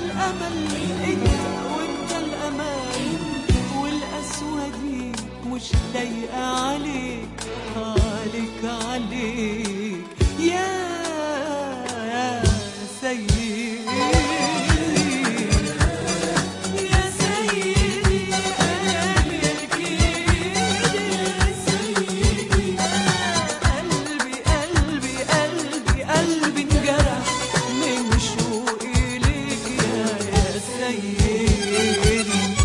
الامل انت وانت الامان والقسوه دي مش لايقه عليك عليك عليك يا يا سيدي يا سيدي قلبك يا سيدي قلبي قلبي قلبي قلبي انجرح من شوقي ليك يا يا سيدي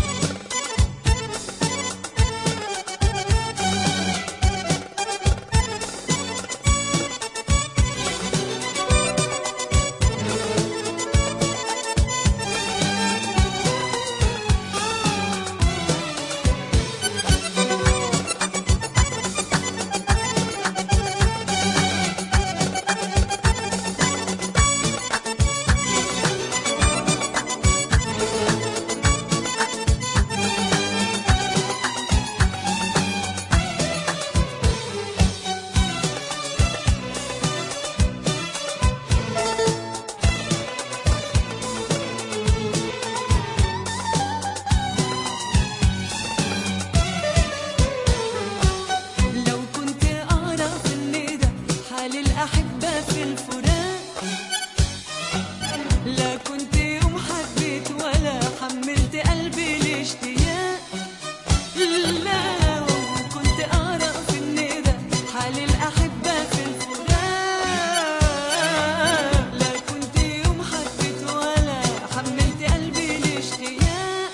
لو كنت أعرف إن ده حال الأحبة في الفراق لا كنت يوم حبيت ولا حملت قلبي الاشتياق لو كنت أعرف إن ده حال الأحبة في الفراق لا كنت يوم حبيت ولا حملت قلبي الاشتياق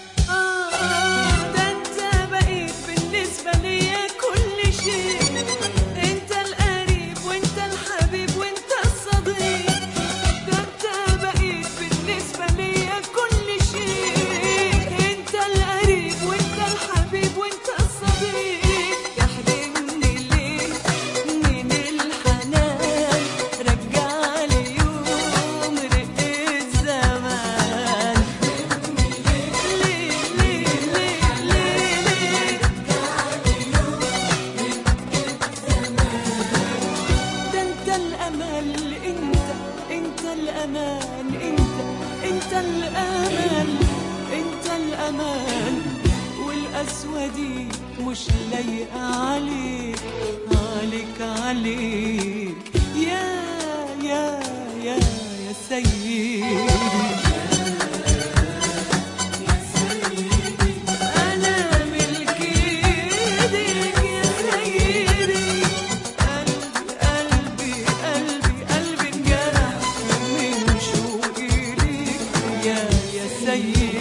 آه ده أنت بقيت بالنسبة ليا كل شيء أنت القريب وأنت الحبيب وأنت الصديق ده أنت بقيت بالنسبة ليا كل شيء أنت القريب وأنت الحبيب وأنت الصديق تحرمني ليه من الحنان رجع لي يوم رق الزمان ليه ليه ليه ليه ليه ده انت الامل انت انت الامان انت انت الامل انت الامان والقسوه دي مش لايقه عليك عليك عليك يا يا يا يا سيدي أنا ملك إيديك يا سيدي قلبي قلبي قلبي قلبي انجرح من شوقي ليك يا يا سيدي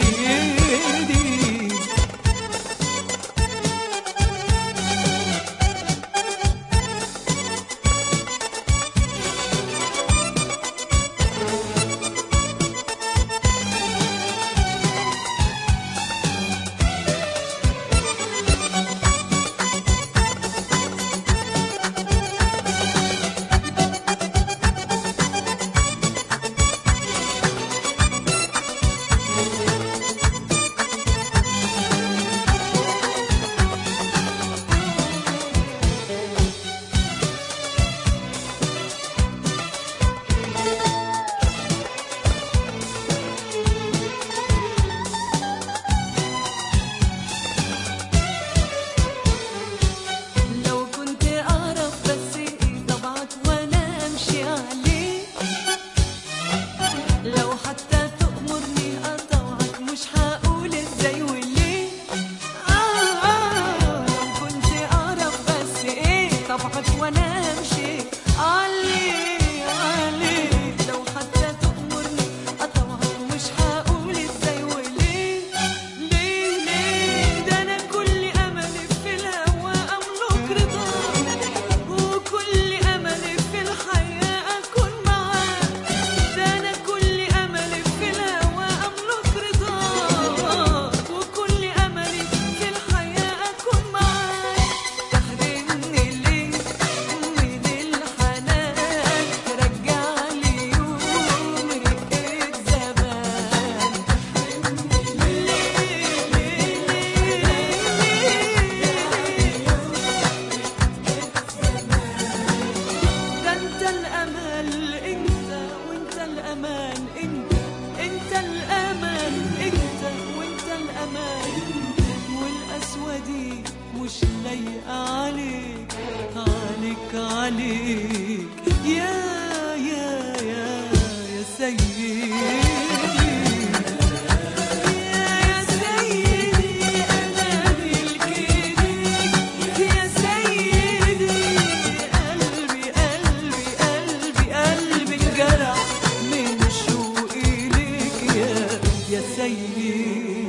الأمان أنت وأنت الأمان والقسوة دي مش لايقة عليك عليك عليك يا يا يا يا سيدي يا سيدي أنا ملك إيديك يا سيدي قلبي قلبي قلبي قلبي انجرح من شوقي ليك يا يا سيدي